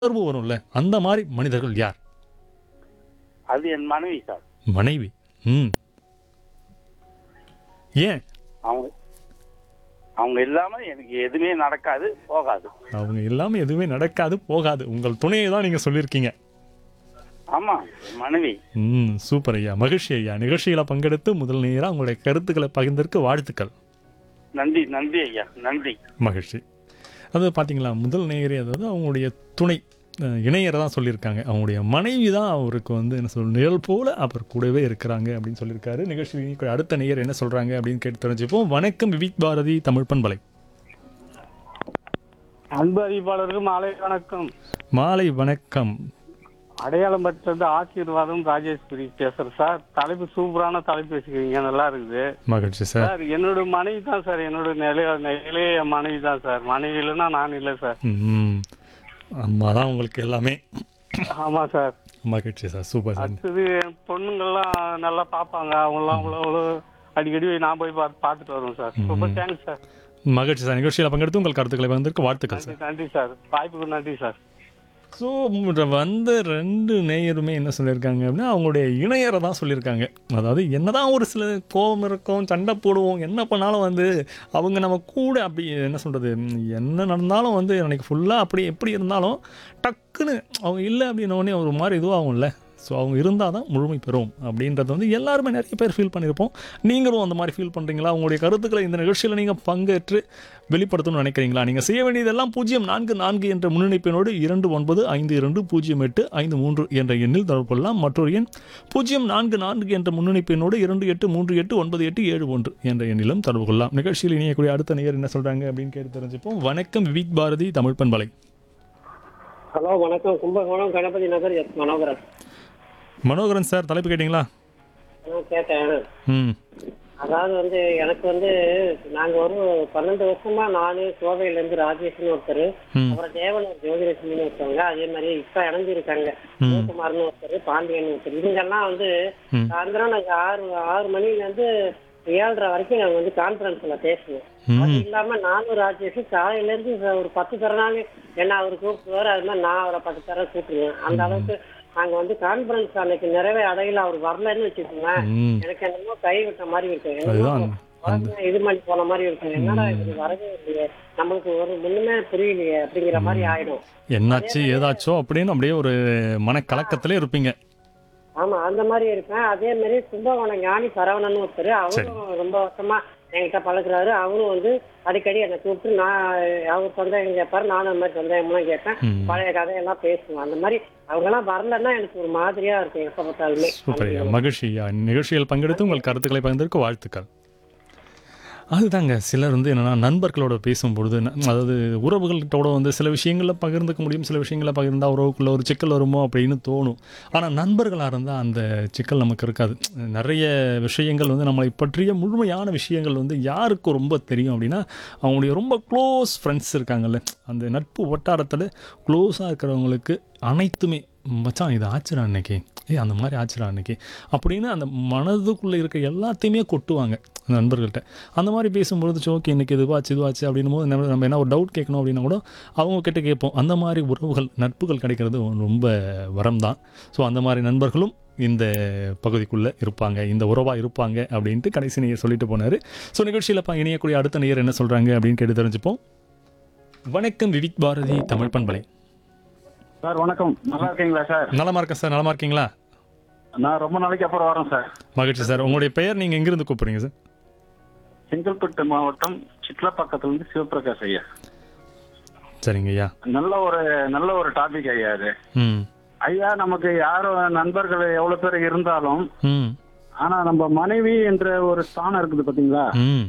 உணர்வு வரும்ல அந்த மாதிரி மனிதர்கள் யார் அது என் மனைவி சார் மனைவி ம் ஏன் அவங்க அவங்க இல்லாம எனக்கு எதுவுமே நடக்காது போகாது அவங்க இல்லாம எதுவுமே நடக்காது போகாது உங்கள் துணையை தான் நீங்க சொல்லியிருக்கீங்க ஆமா என் மனைவி ம் சூப்பர் ஐயா மகிழ்ச்சி ஐயா நிகழ்ச்சியில பங்கெடுத்து முதல் நேராக உங்களுடைய கருத்துக்களை பகிர்ந்ததற்கு வாழ்த்துக்கள் நன்றி நன்றி ஐயா நன்றி மகிழ்ச்சி அது பார்த்தீங்களா முதல் நேயரே அதாவது அவங்களுடைய துணை அஹ், இணையரை தான் சொல்லியிருக்காங்க அவங்களுடைய மனைவி தான் அவருக்கு வந்து என்ன சொல் நிழல் போல அவர் கூடவே இருக்கிறாங்க அப்படின்னு சொல்லியிருக்காரு நிகழ்ச்சி அடுத்த நேயர் என்ன சொல்றாங்க அப்படின்னு கேட்டு தெரிஞ்சுப்போம் வணக்கம் விவிக் பாரதி தமிழ் பண்பலை அன்பு அறிவிப்பாளருக்கு மாலை வணக்கம் மாலை வணக்கம் அடையாளம் பெற்றது ஆசீர்வாதம் ராஜேஸ்வரி பேசுறேன் சார் தலைப்பு சூப்பரான தலைப்பு வச்சுக்கிறீங்க நல்லா இருக்குது மகிழ்ச்சி சார் சார் என்னோட மனைவி தான் சார் என்னோட நிலைய நிலையே என் மனைவி தான் சார் மனைவி இல்லைன்னா நான் இல்லை சார் ம் அம்மா தான் உங்களுக்கு எல்லாமே ஆமா சார் மகிழ்ச்சி சார் சூப்பர் சார் அடுத்தது என் பொண்ணுங்கெல்லாம் நல்லா பார்ப்பாங்க அவங்களாம் அவ்வளோ அவ்வளோ அடிக்கடி நான் போய் பார்த்து பார்த்துட்டு வருவேன் சார் ரொம்ப தேங்க்ஸ் சார் மகிழ்ச்சி சார் நிகழ்ச்சியில் பங்கெடுத்து உங்கள் கருத்துக்களை வந்திருக்கு வாழ்த்துக்கள் சார் நன்றி நன்றி சார் வாய்ப்புக்கு நன்றி சார் ஸோ வந்த ரெண்டு நேயருமே என்ன சொல்லியிருக்காங்க அப்படின்னா அவங்களுடைய இணையரை தான் சொல்லியிருக்காங்க அதாவது என்னதான் ஒரு சில கோபம் இருக்கும் சண்டை போடுவோம் என்ன பண்ணாலும் வந்து அவங்க நம்ம கூட அப்படி என்ன சொல்கிறது என்ன நடந்தாலும் வந்து அன்றைக்கி ஃபுல்லாக அப்படி எப்படி இருந்தாலும் டக்குன்னு அவங்க இல்லை அப்படின்ன உடனே ஒரு மாதிரி இதுவாகும்ல ஸோ அவங்க இருந்தால் தான் முழுமை பெறும் அப்படின்றத வந்து எல்லாருமே நிறைய பேர் ஃபீல் பண்ணியிருப்போம் நீங்களும் அந்த மாதிரி ஃபீல் பண்ணுறீங்களா உங்களுடைய கருத்துக்களை இந்த நிகழ்ச்சியில் நீங்கள் பங்கேற்று வெளிப்படுத்தணும்னு நினைக்கிறீங்களா நீங்கள் செய்ய வேண்டியதெல்லாம் பூஜ்ஜியம் நான்கு நான்கு என்ற முன்னிணைப்பினோடு இரண்டு ஒன்பது ஐந்து இரண்டு பூஜ்ஜியம் எட்டு ஐந்து மூன்று என்ற எண்ணில் தொடர்பு கொள்ளலாம் மற்றொரு எண் பூஜ்ஜியம் நான்கு நான்கு என்ற முன்னிணைப்பினோடு இரண்டு எட்டு மூன்று எட்டு ஒன்பது எட்டு ஏழு ஒன்று என்ற எண்ணிலும் தொடர்பு கொள்ளலாம் நிகழ்ச்சியில் இணையக்கூடிய அடுத்த நேயர் என்ன சொல்கிறாங்க அப்படின்னு கேட்டு தெரிஞ்சுப்போம் வணக்கம் விவிக் பாரதி தமிழ் பண்பலை ஹலோ வணக்கம் கும்பகோணம் கணபதி நகர் எஸ் மனோகரன் மனோகரன் சார் தலைப்பு கேட்டிங்களா நான் கேட்டேன் ம் அதாவது வந்து எனக்கு வந்து நாங்க ஒரு பன்னெண்டு வருஷமா நானு கோவையில இருந்து ராஜேஷ்னு ஒருத்தர் ம் அப்புறம் தேவனர் ஜோதிலட்சுமின்னு ஒருத்தவங்க அதே மாதிரி இப்ப இணைஞ்சிருக்காங்க சிவகுமார்னு ஒருத்தர் பாண்டியன் ஒருத்தர் இவங்கெல்லாம் வந்து ம். சாயந்தரம் நாங்க ஆறு ஆறு மணில இருந்து ஏழரை வரைக்கும் நாங்க வந்து கான்பரன்ஸ்ல பேசுவோம் அது இல்லாம நானும் ராஜேஷ் காலையில இருந்து ஒரு பத்து தரனால என்ன அவர் கூப்பிடுவாரு அது மாதிரி நான் அவரை பத்து தர கூப்பிடுவேன் அந்த அளவுக்கு நாங்க வந்து கான்பரன்ஸ் அன்னைக்கு நிறைவே அடையில அவர் வரலன்னு வச்சுக்கோங்களேன் ம் எனக்கு என்னமோ கை விட்ட மாதிரி இருக்கு அதுதான் என்னமோ உடனே இது பண்ணி போன மாதிரி இருக்கு என்னடா இது வரவே இல்லையே நம்மளுக்கு ஒரு முன்னுமே புரியலையே அப்படிங்கிற மாதிரி ஆயிடும் என்னாச்சு ஏதாச்சோ அப்படின்னு அப்படியே ஒரு மனக்கலக்கத்திலே இருப்பீங்க ஆமா அந்த மாதிரி இருப்பேன் அதே மாதிரி கும்பகோணம் ஞானி சரவணன் ஒருத்தர் அவரும் ரொம்ப வருஷமா என்கிட்ட பழகுறாரு அவரும் வந்து அடிக்கடி என்னை கூப்பிட்டு நான் அவர் சந்தேகம் கேட்பாரு நானும் அந்த மாதிரி சந்தேகம்லாம் கேட்பேன் ம். பழைய கதையெல்லாம் பேசுவோம் அந்த மாதிரி அவங்க எல்லாம் வரலன்னா எனக்கு ஒரு மாதிரியா இருக்கும் எப்ப பார்த்தாலுமே சூப்பர் ஐயா மகிழ்ச்சி ஐயா நிகழ்ச்சியில் பங்கெடுத்து உங்கள் கருத்துக்களை பகிர்ந்ததற்கு வாழ்த்துக்கள் அதுதாங்க சிலர் வந்து என்னென்னா நண்பர்களோட பேசும்பொழுது ந- அதாவது உறவுகள்கிட்டோட வந்து சில விஷயங்களில் பகிர்ந்துக்க முடியும் சில விஷயங்களை பகிர்ந்தா உறவுக்குள்ள ஒரு சிக்கல் வருமோ அப்படின்னு தோணும் ஆனால் நண்பர்களாக இருந்தால் அந்த சிக்கல் நமக்கு இருக்காது நிறைய விஷயங்கள் வந்து நம்மளை பற்றிய முழுமையான விஷயங்கள் வந்து யாருக்கு ரொம்ப தெரியும் அப்படின்னா அவங்களுடைய ரொம்ப க்ளோஸ் ஃப்ரெண்ட்ஸ் இருக்காங்கல்ல அந்த நட்பு வட்டாரத்தில் க்ளோஸாக இருக்கிறவங்களுக்கு அனைத்துமே மச்சான் இது ஆச்சுடா அன்னைக்கு ஏய் அந்த மாதிரி ஆச்சுடா அன்னைக்கு அப்படின்னு அந்த மனதுக்குள்ளே இருக்க எல்லாத்தையுமே கொட்டுவாங்க அந்த நண்பர்கள்ட்ட அந்த மாதிரி பேசும்பொழுது ஓகே இன்னைக்கு இதுவாச்சு இதுவாச்சு அப்படின்னும் போது நம்ம நம்ம என்ன ஒரு டவுட் கேட்கணும் அப்படின்னா கூட அவங்க கிட்ட கேட்போம் அந்த மாதிரி உறவுகள் நட்புகள் கிடைக்கிறது ரொம்ப வரம் தான் ஸோ அந்த மாதிரி நண்பர்களும் இந்த பகுதிக்குள்ளே இருப்பாங்க இந்த உறவாக இருப்பாங்க அப்படின்ட்டு கடைசி நேயர் சொல்லிட்டு போனார் ஸோ நிகழ்ச்சியில் ப இணையக்கூடிய அடுத்த நேயர் என்ன சொல்கிறாங்க அப்படின்னு கேட்டு தெரிஞ்சுப்போம் வணக்கம் விவிக் பாரதி தமிழ் பண்பலை சார் வணக்கம் நல்லா இருக்கீங்களா சார் நலமா இருக்கேன் சார் நலமா இருக்கீங்களா நான் ரொம்ப நாளைக்கு அப்புறம் வரேன் சார் மகிழ்ச்சி சார் உங்களுடைய பெயர் நீங்கள் எங்கிருந்து கூப்பிடுறீங்க சார் செங்கல்பட்டு மாவட்டம் சிட்லப்பாக்கத்துல இருந்து சிவபிரகாஷ் ஐயா சரிங்க ஐயா நல்ல ஒரு நல்ல ஒரு டாபிக் ஐயா அது ம் ஐயா நமக்கு யாரும் நண்பர்கள் எவ்வளவு பேர் இருந்தாலும் ம் ஆனா நம்ம மனைவி என்ற ஒரு ஸ்தானம் இருக்குது பாத்தீங்களா ம்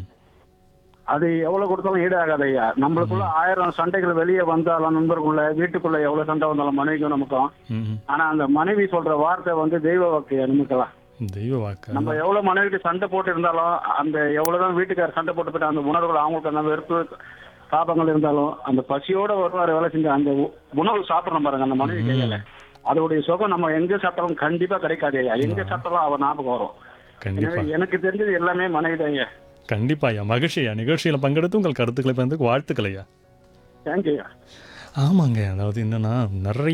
அது எவ்வளவு கொடுத்தாலும் ஈடாகாது ஐயா நம்மளுக்குள்ள ஆயிரம் சண்டைகள் வெளியே வந்தாலும் நண்பருக்குள்ள வீட்டுக்குள்ள எவ்வளவு சண்டை வந்தாலும் மனைவிக்கும் நமக்கும் ம் ஆனா அந்த மனைவி சொல்ற வார்த்தை வந்து தெய்வ வாக்கு நமக்கெல்லாம் தெய்வ வாக்கு நம்ம எவ்வளவு மனைவிக்கு சண்டை போட்டு இருந்தாலும் அந்த எவ்வளவுதான் வீட்டுக்காரர் சண்டை போட்டு போயிட்டு அந்த உணர்வுகள் அவங்களுக்கு அந்த வெறுப்பு தாபங்கள் இருந்தாலும் அந்த பசியோட வருவாரு வேலை செஞ்ச அந்த உ- உணவு சாப்பிடணும் பாருங்க அந்த மனைவி கையில அதோடைய சுகம் நம்ம எங்க சாப்பிட்டாலும் கண்டிப்பா கிடைக்காது ஐயா எங்க சாப்பிட்டாலும் அவ ஞாபகம் வரும் கண்டிப்பா எனவே எனக்கு தெரிஞ்சது எல்லாமே மனைவி தான் ஐயா கண்டிப்பா ஐயா மகிழ்ச்சி ஐயா நிகழ்ச்சியில் பங்கெடுத்து உங்கள் கருத்துக்களை பகிர்ந்து வாழ்த்துக்கள் ஐயா தேங்க்யூ ஐயா ஆமாங்க அதாவது என்னன்னா நிறைய